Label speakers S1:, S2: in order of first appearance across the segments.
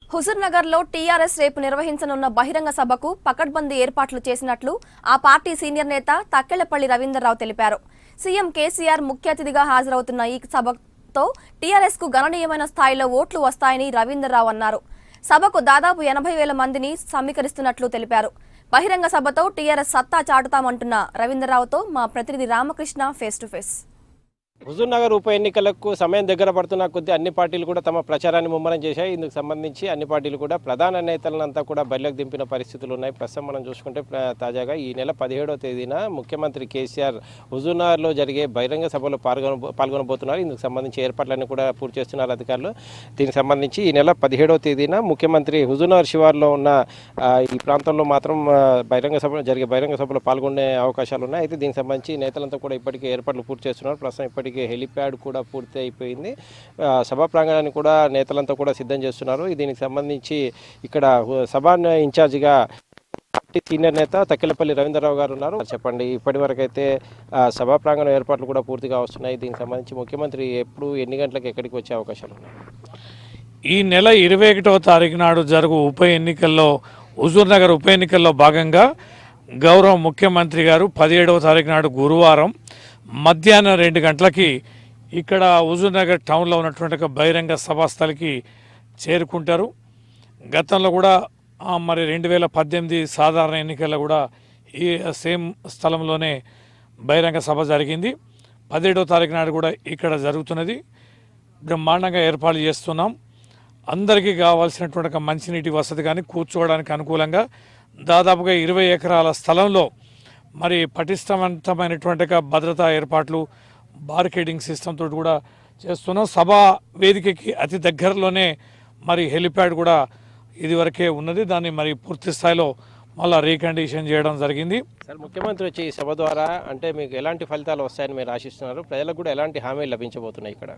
S1: హుజూర్ నగర్ లో టీఆర్ఎస్ రేపు నిర్వహించనున్న బహిరంగ సభకు పకడ్బందీ ఏర్పాట్లు చేసినట్లు ఆ పార్టీ సీనియర్ నేత తక్కెళ్లపల్లి రవీందర్రావు తెలిపారు సీఎం కేసీఆర్ ముఖ్య అతిథిగా హాజరవుతున్న ఈ సభతో టీఆర్ఎస్ కు గణనీయమైన స్థాయిలో ఓట్లు వస్తాయని రవీందర్రావు అన్నారు సభకు దాదాపు ఎనభై వేల మందిని సమీకరిస్తున్నట్లు తెలిపారు బహిరంగ సభతో టీఆర్ఎస్ సత్తా చాటుతామంటున్న రవీందర్రావుతో మా ప్రతినిధి Ramakrishna face to face
S2: Huzurnagar ఉప ఎన్నికలకు సమయం దగ్గర పడుతున్న కొద్దీ అన్ని పార్టీలు కూడా తమ ప్రచారాన్ని ముమ్మరం చేశాయి ఇందుకు సంబంధించి అన్ని పార్టీలు కూడా ప్రధాన నేతలంతా కూడా బరిలోకి దింపిన పరిస్థితులు ఉన్నాయి ప్రస్తుతం మనం చూసుకుంటే ప్ర- తాజాగా ఈ నెల పదిహేడవ తేదీన ముఖ్యమంత్రి కేసీఆర్ హుజూర్ నగర్లో జరిగే బహిరంగ సభలో పాల్గొన పాల్గొనబోతున్నారు ఇందుకు సంబంధించి ఏర్పాట్లన్నీ కూడా పూర్తి చేస్తున్నారు అధికారులు దీనికి సంబంధించి ఈ నెల పదిహేడవ తేదీన ముఖ్యమంత్రి హుజూర్ నగర్ శివార్లో ఉన్న ఆ, ఈ ప్రాంతంలో మాత్రం ఆ, బహిరంగ సభ జరిగే బహిరంగ సభలో పాల్గొనే అవకాశాలు ఉన్నాయి అయితే దీనికి సంబంధించి నేతలంతా కూడా ఇప్పటికే ఏర్పాట్లు పూర్తి చేస్తున్నారు ప్రస్తుతం ఇప్పటికే హెలిప్యాడ్ కూడా పూర్తి అయిపోయింది ఆ, సభా ప్రాంగణాన్ని కూడా నేతలంతా కూడా సిద్ధం చేస్తున్నారు దీనికి సంబంధించి ఇక్కడ హు- సభ ఇన్ఛార్జిగా పార్టీ సీనియర్ నేత తక్కిలపల్లి రవీంద్రరావు గారు ఉన్నారు చెప్పండి ఇప్పటి వరకు అయితే ఆ, సభా ప్రాంగణ ఏర్పాట్లు కూడా పూర్తిగా వస్తున్నాయి దీనికి సంబంధించి ముఖ్యమంత్రి ఎప్పుడు ఎన్ని గంటలకు ఎక్కడికి వచ్చే అవకాశాలు ఉన్నాయి
S3: ఈ నెల ఇరవై ఒకటవ తారీఖు నాడు జరుగు ఉప ఎన్నికల్లో హుజూర్ నగర్ ఉప ఎన్నికల్లో భాగంగా గౌరవ ముఖ్యమంత్రి గారు పదిహేడవ తారీఖు నాడు గురువారం మధ్యాహ్నం రెండు గంటలకి ఇక్కడ హుజూర్ నగర్ టౌన్లో ఉన్నటువంటి ఒక బహిరంగ సభాస్థలికి చేరుకుంటారు గతంలో కూడా ఆ, మరి రెండు వేల పద్దెనిమిది సాధారణ ఎన్నికల్లో కూడా ఈ సేమ్ స్థలంలోనే బహిరంగ సభ జరిగింది పదిహేడవ తారీఖు నాడు కూడా ఇక్కడ జరుగుతున్నది బ్రహ్మాండంగా ఏర్పాట్లు చేస్తున్నాం అందరికీ కావాల్సినటువంటి ఒక మంచినీటి వసతి కానీ కూర్చోవడానికి అనుకూలంగా దాదాపుగా ఇరవై ఎకరాల స్థలంలో మరి పటిష్టవంతమైనటువంటి ఒక భద్రతా ఏర్పాట్లు బార్కేడింగ్ సిస్టమ్ తోటి కూడా చేస్తున్నాం సభా వేదికకి అతి దగ్గరలోనే మరి హెలిప్యాడ్ కూడా ఇదివరకే ఉన్నది దాన్ని మరి పూర్తి స్థాయిలో మళ్ళీ రీకండిషన్ చేయడం జరిగింది
S2: సార్ ముఖ్యమంత్రి వచ్చి ఈ సభ ద్వారా అంటే మీకు ఎలాంటి ఫలితాలు వస్తాయని మీరు ఆశిస్తున్నారు ప్రజలకు కూడా ఎలాంటి హామీలు లభించబోతున్నాయి ఇక్కడ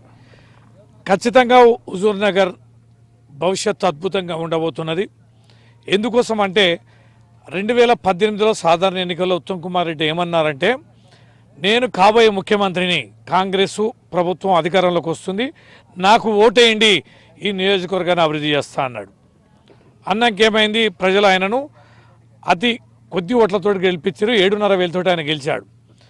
S3: ఖచ్చితంగా హుజూర్ నగర్ భవిష్యత్తు అద్భుతంగా ఉండబోతున్నది ఎందుకోసం అంటే రెండు వేల పద్దెనిమిదిలో సాధారణ ఎన్నికల్లో ఉత్తమ్ కుమార్ రెడ్డి ఏమన్నారంటే నేను కాబోయే ముఖ్యమంత్రిని కాంగ్రెస్ ప్రభుత్వం అధికారంలోకి వస్తుంది నాకు ఓటేయండి ఈ నియోజకవర్గాన్ని అభివృద్ధి చేస్తా అన్నాడు అన్నాకేమైంది ప్రజలు ఆయనను అతి కొద్ది ఓట్లతో గెలిపించారు ఏడున్నర వేలతోటి ఆయన గెలిచాడు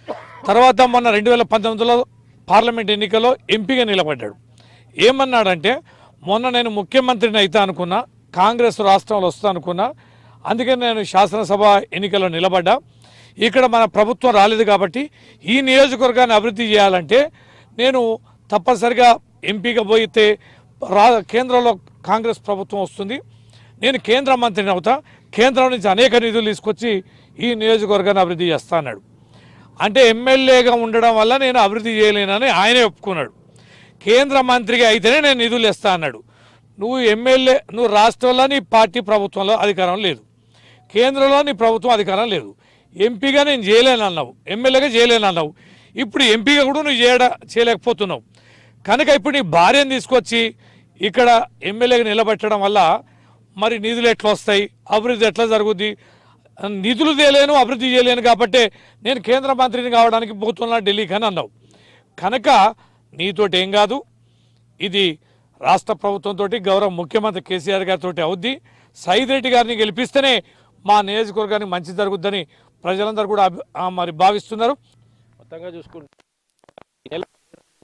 S3: తర్వాత మొన్న రెండు వేల పంతొమ్మిదిలో పార్లమెంట్ ఎన్నికల్లో ఎంపీగా నిలబడ్డాడు ఏమన్నాడంటే మొన్న నేను ముఖ్యమంత్రిని అయితే అనుకున్నా కాంగ్రెస్ రాష్ట్రంలో వస్తా అనుకున్నా అందుకని నేను శాసనసభ ఎన్నికల్లో నిలబడ్డా ఇక్కడ మన ప్రభుత్వం రాలేదు కాబట్టి ఈ నియోజకవర్గాన్ని అభివృద్ధి చేయాలంటే నేను తప్పనిసరిగా ఎంపీగా పోయితే రా కేంద్రంలో కాంగ్రెస్ ప్రభుత్వం వస్తుంది నేను కేంద్ర మంత్రిని అవుతా కేంద్రం నుంచి అనేక నిధులు తీసుకొచ్చి ఈ నియోజకవర్గాన్ని అభివృద్ధి చేస్తా అన్నాడు అంటే ఎమ్మెల్యేగా ఉండడం వల్ల నేను అభివృద్ధి చేయలేనని ఆయనే ఒప్పుకున్నాడు కేంద్ర మంత్రిగా అయితేనే నేను నిధులు ఇస్తా అన్నాడు నువ్వు ఎమ్మెల్యే నువ్వు రాష్ట్రంలో నీ పార్టీ ప్రభుత్వంలో అధికారం లేదు కేంద్రంలో నీ ప్రభుత్వం అధికారం లేదు ఎంపీగా నేను చేయలేను అన్నావు ఎమ్మెల్యేగా చేయలేను అన్నావు ఇప్పుడు ఎంపీగా కూడా నువ్వు చేయడ చేయలేకపోతున్నావు కనుక ఇప్పుడు నీ భార్యను తీసుకొచ్చి ఇక్కడ ఎమ్మెల్యేగా నిలబెట్టడం వల్ల మరి నిధులు ఎట్లా వస్తాయి అభివృద్ధి ఎట్లా జరుగుద్ది నిధులు తేలేను అభివృద్ధి చేయలేను కాబట్టి నేను కేంద్ర మంత్రిని కావడానికి పోతున్నా ఢిల్లీకి అని అన్నావు కనుక నీతోటి ఏం కాదు ఇది రాష్ట్ర ప్రభుత్వంతో గౌరవ ముఖ్యమంత్రి కేసీఆర్ గారితో అవుద్ది సైద్ రెడ్డి గారిని గెలిపిస్తేనే మా నియోజకవర్గానికి మంచి జరుగుద్దని ప్రజలందరూ కూడా అభి- ఆ మరి భావిస్తున్నారు
S2: మొత్తంగా చూసుకుంటే ఈ నెల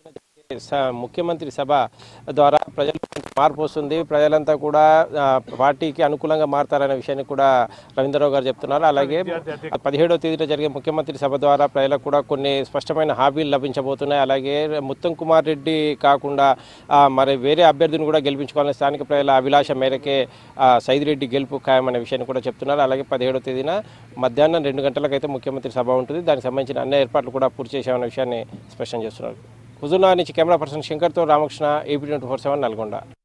S2: స- ముఖ్యమంత్రి సభ ద్వారా ప్రజలు మార్పు వస్తుంది ప్రజలంతా కూడా ఆ, పార్టీకి అనుకూలంగా మారతారనే విషయాన్ని కూడా రవీంద్రరావు గారు చెప్తున్నారు అలాగే పదిహేడవ తేదీన జరిగే ముఖ్యమంత్రి సభ ద్వారా ప్రజలకు కూడా కొన్ని స్పష్టమైన హామీలు లభించబోతున్నాయి అలాగే ఉత్తమ్ కుమార్ రెడ్డి కాకుండా ఆ, మరి వేరే అభ్యర్థిని కూడా గెలిపించుకోవాలని స్థానిక ప్రజల అభిలాష మేరకే ఆ, సైదిరెడ్డి గెలుపు ఖాయమనే విషయాన్ని కూడా చెప్తున్నారు అలాగే పదిహేడవ తేదీన మధ్యాహ్నం రెండు గంటలకైతే ముఖ్యమంత్రి సభ ఉంటుంది దానికి సంబంధించిన అన్ని ఏర్పాట్లు కూడా పూర్తి చేశామనే విషయాన్ని స్పష్టం చేస్తున్నారు హుజూర్నగర్ నుంచి కెమెరా పర్సన్ శంకర్తో Ramakrishna AP twenty four seven Nalgonda